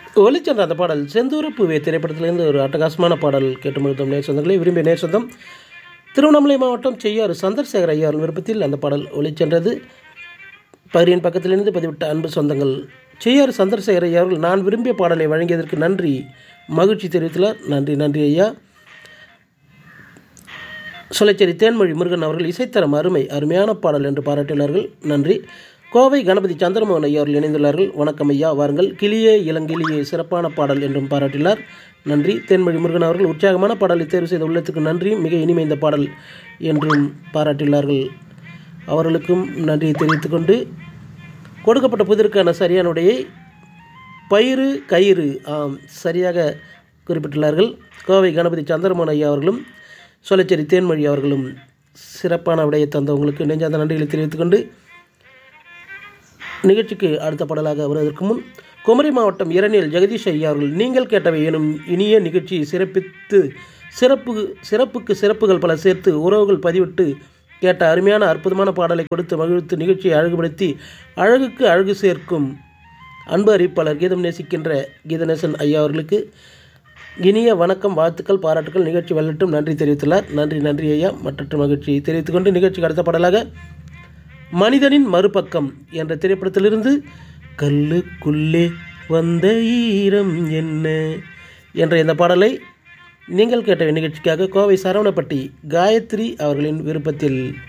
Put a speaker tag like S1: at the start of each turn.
S1: ஒலிச்சென்ற அந்த பாடல் செந்தூர பூவே திரைப்படத்திலிருந்து ஒரு அட்டகாசமான பாடல் கேட்டு முழுத்தம் நேர் சொந்தங்களே விரும்பிய நேர் சொந்தம் திருவண்ணாமலை மாவட்டம் செய்யாறு சந்திரசேகர் ஐயாவின் விருப்பத்தில் அந்த பாடல் ஒலிச்சென்றது பகிரின் பக்கத்திலிருந்து பதிவிட்ட அன்பு சொந்தங்கள் செய்யாறு சந்திரசேகர் ஐயா அவர்கள் நான் விரும்பிய பாடலை வழங்கியதற்கு நன்றி மகிழ்ச்சி தெரிவித்துள்ளார் நன்றி நன்றி ஐயா சொலைச்சேரி தேன்மொழி முருகன் அவர்கள் இசைத்தரம் அருமை அருமையான பாடல் என்று பாராட்டினார்கள் நன்றி கோவை கணபதி சந்திரமோகன் ஐயா அவர்கள் இணைந்துள்ளார்கள் வணக்கம் ஐயா வாருங்கள் கிளியே இளங்கிளியே சிறப்பான பாடல் என்றும் பாராட்டினார் நன்றி தேன்மொழி முருகன் அவர்கள் உற்சாகமான பாடலை தேர்வு செய்த உள்ளத்துக்கு நன்றி மிக இனிமை இந்த பாடல் என்றும் பாராட்டியுள்ளார்கள் அவர்களுக்கும் நன்றியை தெரிவித்துக்கொண்டு கொடுக்கப்பட்ட புதிருக்கான சரியான உடையை பயிறு கயிறு ஆம் சரியாக குறிப்பிட்டுள்ளார்கள் கோவை கணபதி சந்திரமோகன் ஐயா அவர்களும் சோலைச்சேரி தேன்மொழி அவர்களும் சிறப்பான விடையை தந்தவங்களுக்கு நெஞ்சார்ந்த நன்றிகளை தெரிவித்துக்கொண்டு நிகழ்ச்சிக்கு அடுத்த பாடலாக வருவதற்கு முன் குமரி மாவட்டம் இரணியல் ஜெகதீஷ் ஐயா அவர்கள் நீங்கள் கேட்டவை எனும் இனிய நிகழ்ச்சியை சிறப்பித்து சிறப்பு சிறப்புக்கு சிறப்புகள் பல சேர்த்து உறவுகள் பதிவிட்டு கேட்ட அருமையான அற்புதமான பாடலை கொடுத்து மகிழ்த்து நிகழ்ச்சியை அழகுபடுத்தி அழகுக்கு அழகு சேர்க்கும் அன்பு அறிவிப்பாளர் கீதம் நேசிக்கின்ற கீதநேசன் ஐயா அவர்களுக்கு இனிய வணக்கம் வாழ்த்துக்கள் பாராட்டுக்கள் நிகழ்ச்சி வெல்லட்டும் நன்றி தெரிவித்துள்ளார் நன்றி நன்றி ஐயா மற்றற்ற மகிழ்ச்சியை தெரிவித்துக்கொண்டு நிகழ்ச்சிக்கு அடுத்த பாடலாக மனிதனின் மறுபக்கம் என்ற திரைப்படத்திலிருந்து கல்லுக்குள்ளே வந்த ஈரம் என்ன என்ற இந்த பாடலை நீங்கள் கேட்ட நிகழ்ச்சிக்காக கோவை சரவணப்பட்டி காயத்ரி அவர்களின் விருப்பத்தில்